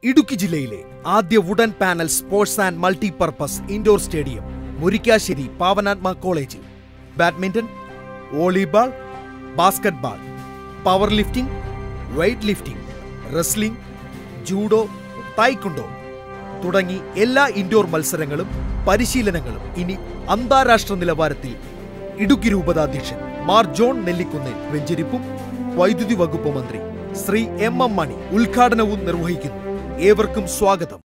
ഇടുക്കി ജില്ലയിലെ ആദ്യ wooden panel sports and multipurpose indoor stadium Murickassery Pavanatma കോളേജിൽ badminton volleyball basketball power lifting weight lifting wrestling judo taekwondo തുടങ്ങി എല്ലാ indoor മത്സരങ്ങളും പരിശീലനങ്ങളും ഇനി അന്താരാഷ്ട്ര നിലവാരത്തിൽ ഇടുക്കി രൂപതാധ്യക്ഷൻ മാർ ജോൺ നെല്ലിക്കുന്നിൽ വെഞ്ചരിപ്പും വൈദ്യുതി വകുപ്പ് മന്ത്രി ശ്രീ എം എം മണി ഉദ്ഘാടനവും നിർവഹിക്കുന്നു ഏവർക്കും സ്വാഗതം